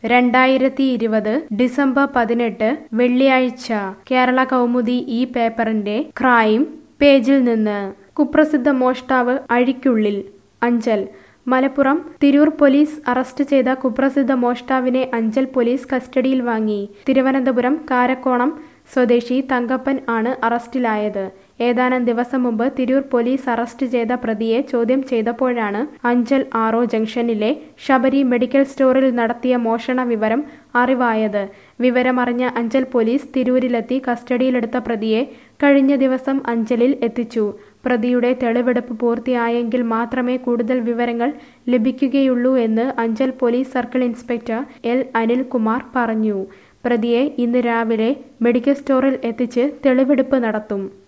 രണ്ടായിരത്തി ഇരുപത് ഡിസംബർ പതിനെട്ട് വെള്ളിയാഴ്ച കേരള കൗമുദി ഈ പേപ്പറിന്റെ ക്രൈം പേജിൽ നിന്ന് കുപ്രസിദ്ധ മോഷ്ടാവ് അഴിക്കുള്ളിൽ അഞ്ചൽ മലപ്പുറം തിരൂർ പോലീസ് അറസ്റ്റ് ചെയ്ത കുപ്രസിദ്ധ മോഷ്ടാവിനെ അഞ്ചൽ പോലീസ് കസ്റ്റഡിയിൽ വാങ്ങി തിരുവനന്തപുരം കാരക്കോണം സ്വദേശി തങ്കപ്പൻ ആണ് അറസ്റ്റിലായത് ഏതാനും ദിവസം മുമ്പ് തിരൂർ പോലീസ് അറസ്റ്റ് ചെയ്ത പ്രതിയെ ചോദ്യം ചെയ്തപ്പോഴാണ് അഞ്ചൽ ആറോ ജംഗ്ഷനിലെ ശബരി മെഡിക്കൽ സ്റ്റോറിൽ നടത്തിയ മോഷണ വിവരം അറിവായത് വിവരമറിഞ്ഞ അഞ്ചൽ പോലീസ് തിരൂരിലെത്തി കസ്റ്റഡിയിലെടുത്ത പ്രതിയെ കഴിഞ്ഞ ദിവസം അഞ്ചലിൽ എത്തിച്ചു പ്രതിയുടെ തെളിവെടുപ്പ് പൂർത്തിയായെങ്കിൽ മാത്രമേ കൂടുതൽ വിവരങ്ങൾ ലഭിക്കുകയുള്ളൂ എന്ന് Anchal police circle inspector L Anilkumar പറഞ്ഞു പ്രതിയെ ഇന്ന് രാവിലെ മെഡിക്കൽ സ്റ്റോറിൽ എത്തിച്ച് തെളിവെടുപ്പ് നടത്തും